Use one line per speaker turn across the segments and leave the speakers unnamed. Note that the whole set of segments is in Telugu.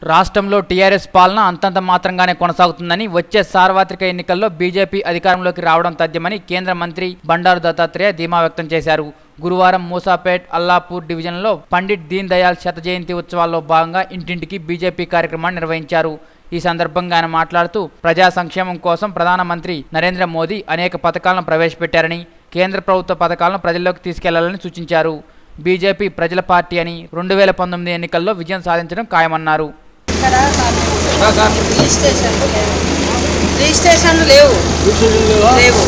రాష్ట్రంలో టీఆర్ఎస్ పాలన అంతంత మాత్రంగానే కొనసాగుతుందని వచ్చే సార్వత్రిక ఎన్నికల్లో బీజేపీ అధికారంలోకి రావడం తథ్యమని కేంద్ర మంత్రి బండారు దత్తాత్రేయ ధీమా వ్యక్తం చేశారు గురువారం మూసాపేట్ అల్లాపూర్ డివిజన్లో పండిట్ దీన్ దయాళ్ శత జయంతి ఉత్సవాల్లో భాగంగా ఇంటింటికి బీజేపీ కార్యక్రమాన్ని నిర్వహించారు ఈ సందర్భంగా ఆయన మాట్లాడుతూ ప్రజా సంక్షేమం కోసం ప్రధానమంత్రి నరేంద్ర మోదీ అనేక పథకాలను ప్రవేశపెట్టారని కేంద్ర ప్రభుత్వ పథకాలను ప్రజల్లోకి తీసుకెళ్లాలని సూచించారు బీజేపీ ప్రజల పార్టీ అని రెండు వేల పంతొమ్మిది ఎన్నికల్లో విజయం సాధించడం ఖాయమన్నారు
ఇక్కడ రిజిస్ట్రేషన్ లేవు రిజిస్ట్రేషన్లు లేవు లేవు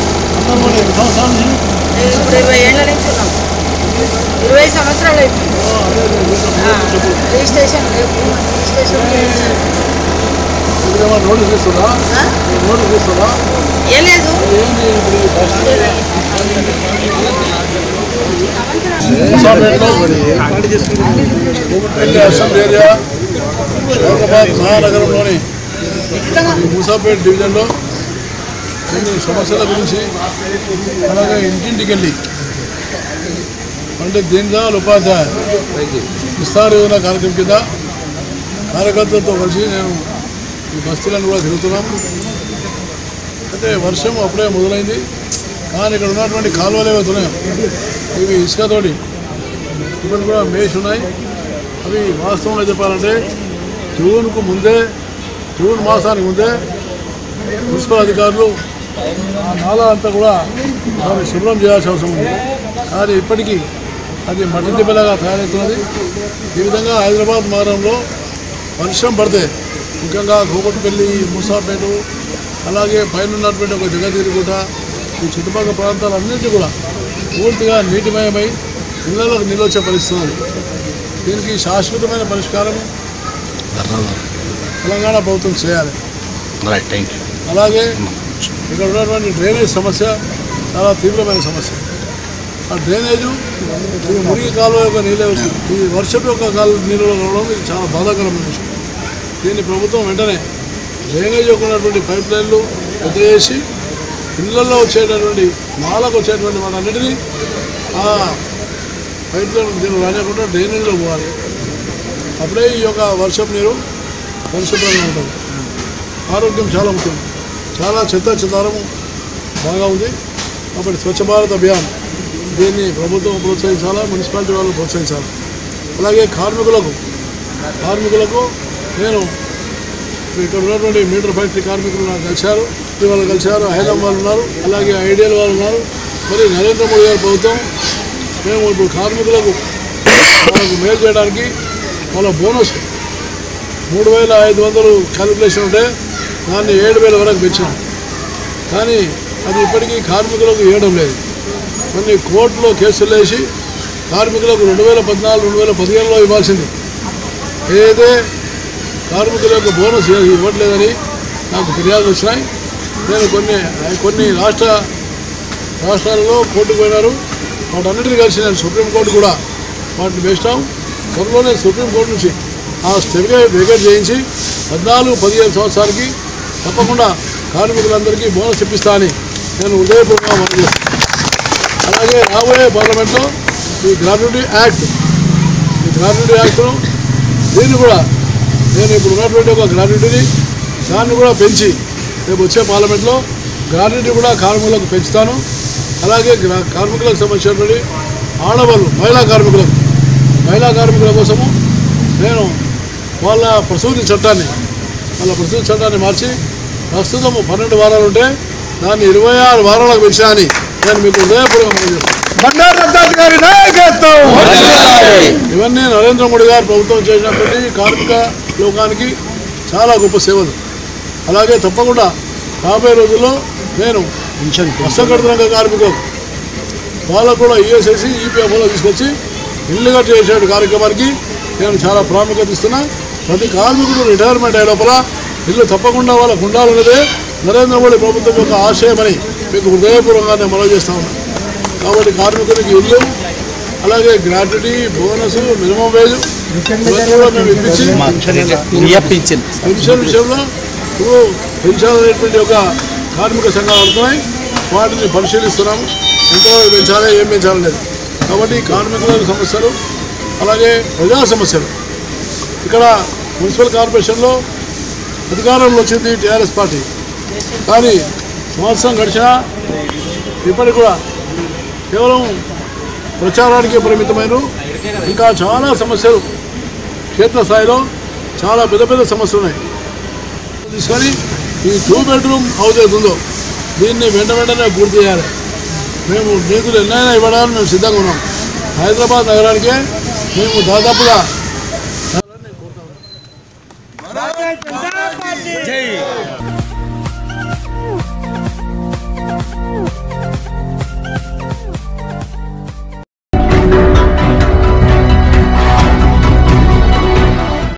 నేను ఇప్పుడు ఇరవై ఏళ్ళ నుంచి ఉన్నాం ఇరవై సంవత్సరాలు అయిపోయింది ఆ, రిజిస్ట్రేషన్ లేవు రిజిస్ట్రేషన్ లేవు.
నోటీస్ ఇస్తుందా
ఆ?
నోటీస్ ఇస్తుందా
ఏ లేదు
ఏంటి ఇప్పుడు ఈ బస్సు మూసాపేటలో కూకట్పల్లి అసెంబ్లీ ఏరియా హైదరాబాద్ మహానగరంలోని ఈ మూసాపేట డివిజన్లో కొన్ని సమస్యల గురించి అలాగే ఇంటింటికి వెళ్ళి అంటే దీన్ దయాళ్ ఉపాధ్యాయ విస్తార యోజన కార్యక్రమం కింద కార్యకర్తలతో కలిసి నేను ఈ బస్తీలను కూడా తిరుగుతున్నాం అంటే వర్షం అప్పుడే మొదలైంది కానీ ఇక్కడ ఉన్నటువంటి కాలువలు ఏవైతున్నాయో ఇవి ఇసుకతోటి ఇప్పుడు కూడా మేష్ ఉన్నాయి అవి వాస్తవంలో చెప్పాలంటే జూన్కు ముందే జూన్ మాసానికి ముందే మున్సిపల్ అధికారులు ఆ నాలా అంతా కూడా దాన్ని శుభ్రం చేయాల్సిన అవసరం ఉంది కానీ ఇప్పటికీ అది మట్టి దిబ్బలాగా తయారవుతున్నది ఈ విధంగా హైదరాబాద్ నగరంలో వర్షం పడితే ముఖ్యంగా కోకట్పల్లి మూసాపేట అలాగే పైన ఉన్నటువంటి ఒక జగతిరిగుట ఈ చుట్టుపక్కల ప్రాంతాలన్నింటినీ కూడా పూర్తిగా నీటిమయమై ఇళ్లలోకి నీళ్ళు వచ్చే పరిస్థితి ఉంది దీనికి శాశ్వతమైన పరిష్కారం తెలంగాణ ప్రభుత్వం చేయాలి
రైట్ థ్యాంక్ యూ
అలాగే ఇక్కడ ఉన్నటువంటి డ్రైనేజ్ సమస్య చాలా తీవ్రమైన సమస్య ఆ డ్రైనేజు ఈ మురికి కాలువ యొక్క నీళ్ళే ఈ వర్షపు యొక్క కాలువ నీళ్ళు రావడం ఇది చాలా బాధాకరమైన విషయం దీన్ని ప్రభుత్వం వెంటనే డ్రైనేజ్ యొక్క ఉన్నటువంటి పైప్ లైన్లు పెద్ద చేసి ఇళ్లలో వచ్చేటటువంటి నాలకు వచ్చేటువంటి వాటన్నిటినీ ఆ పైప్ లైన్ దీన్ని రానియకుండా డ్రైనేజ్లో పోవాలి అప్పుడే ఈ యొక్క వర్షపు నీరు పరిశుభ్రంగా ఉంటుంది ఆరోగ్యం చాలా ముఖ్యం చాలా చెత్త చెదారము బాగా ఉంది కాబట్టి స్వచ్ఛ భారత్ అభియాన్ దీన్ని ప్రభుత్వం ప్రోత్సహించాలా మున్సిపాలిటీ వాళ్ళు ప్రోత్సహించాలి అలాగే కార్మికులకు కార్మికులకు నేను ఇక్కడ ఉన్నటువంటి మీటర్ ఫ్యాక్టరీ కార్మికులు నాకు కలిశారు ఇవాళ కలిశారు హైదరాబాద్ వాళ్ళు ఉన్నారు అలాగే ఐడియల్ వాళ్ళు ఉన్నారు మరి నరేంద్ర మోడీ గారి ప్రభుత్వం మేము ఇప్పుడు కార్మికులకు వాళ్ళకు మేలు చేయడానికి వాళ్ళ బోనస్ మూడు వేల ఐదు వందలు క్యాలిక్యులేషన్ ఉంటే దాన్ని ఏడు వేల వరకు పెంచాం కానీ అది ఇప్పటికీ కార్మికులకు ఇవ్వడం లేదు కొన్ని కోర్టులో కేసులు వేసి కార్మికులకు రెండు వేల పద్నాలుగు రెండు వేల పదిహేనులో ఇవ్వాల్సింది ఏదైతే కార్మికుల యొక్క బోనస్ ఇవ్వట్లేదని నాకు ఫిర్యాదులు వచ్చినాయి నేను కొన్ని కొన్ని రాష్ట్ర రాష్ట్రాలలో కోర్టుకు పోయినారు వాటన్నిటిని కలిసి నేను సుప్రీంకోర్టు కూడా వాటిని వేసినాం త్వరలోనే సుప్రీంకోర్టు నుంచి ఆ స్టెఫికేట్ వెకేట్ చేయించి పద్నాలుగు పదిహేను సంవత్సరాలకి తప్పకుండా కార్మికులందరికీ బోనస్ ఇప్పిస్తా అని నేను హృదయపూర్వకంగా మనం చేస్తాను అలాగే రాబోయే పార్లమెంట్లో ఈ గ్రాట్యుటీ యాక్ట్ ఈ గ్రాట్యుటీ యాక్ట్ను దీన్ని కూడా నేను ఇప్పుడు ఉన్నటువంటి ఒక గ్రాట్యుటీని దాన్ని కూడా పెంచి రేపు వచ్చే పార్లమెంట్లో గ్రాట్యుటీ కూడా కార్మికులకు పెంచుతాను అలాగే గ్రా- కార్మికులకు సంబంధించినటువంటి ఆడవాళ్ళు మహిళా కార్మికులకు మహిళా కార్మికుల కోసము నేను వాళ్ళ ప్రసూతి చట్టాన్ని వాళ్ళ ప్రసూతి చట్టాన్ని మార్చి ప్రస్తుతం పన్నెండు వారాలు ఉంటే దాన్ని ఇరవై ఆరు వారాలకు పెంచా అని నేను మీకు హృదయపూర్వకంగా మనం చేస్తాను
బండారు దత్తాత్రేయ గారి నాయకత్వం
ఇవన్నీ నరేంద్ర మోడీ గారు ప్రభుత్వం చేసినటువంటి కార్మిక లోకానికి చాలా గొప్ప సేవలు అలాగే తప్పకుండా రాబోయే రోజుల్లో నేను అసంఘటిత కార్మికులకు వాళ్ళకు కూడా ఈఎస్ఐసి ఈపీఎఫ్ఓలో తీసుకొచ్చి ఇల్లు కట్టి చేసే కార్యక్రమానికి నేను చాలా ప్రాముఖ్యత ఇస్తున్నా ప్రతి కార్మికుడు రిటైర్మెంట్ అయ్యే లోపల ఇల్లు తప్పకుండా వాళ్ళకు ఉండాలన్నదే నరేంద్ర మోడీ ప్రభుత్వం యొక్క ఆశయమని మీకు హృదయపూర్వకంగా నేను మనవి చేస్తా ఉన్నాను కాబట్టి కార్మికునికి ఇల్లు అలాగే గ్రాట్యుటీ బోనస్ మినిమం వేజ్ ఇవన్నీ కూడా మేము ఇప్పించి పెన్షన్ విషయంలో ఇప్పుడు పెన్షన్ అనేటువంటి ఒక కార్మిక సంఘాలు అవుతున్నాయి వాటిని పరిశీలిస్తున్నాము ఎంతవరకు పెంచాలి ఏం పెంచాలి లేదు కాబట్టి కార్మికుల సమస్యలు అలాగే ప్రజా సమస్యలు ఇక్కడ మున్సిపల్ కార్పొరేషన్లో అధికారంలో వచ్చింది టీఆర్ఎస్ పార్టీ కానీ సంవత్సరం గడిచినా ఇప్పటికి కూడా కేవలం ప్రచారానికే పరిమితమైన ఇంకా చాలా సమస్యలు క్షేత్రస్థాయిలో చాలా పెద్ద పెద్ద సమస్యలు ఉన్నాయి తీసుకొని ఈ టూ బెడ్రూమ్ హౌస్ ఏది ఉందో దీన్ని వెంట వెంటనే పూర్తి చేయాలి మేము నిధులు ఎన్నైనా ఇవ్వడానికి మేము సిద్ధంగా ఉన్నాం హైదరాబాద్ నగరానికే మేము దాదాపుగా
జై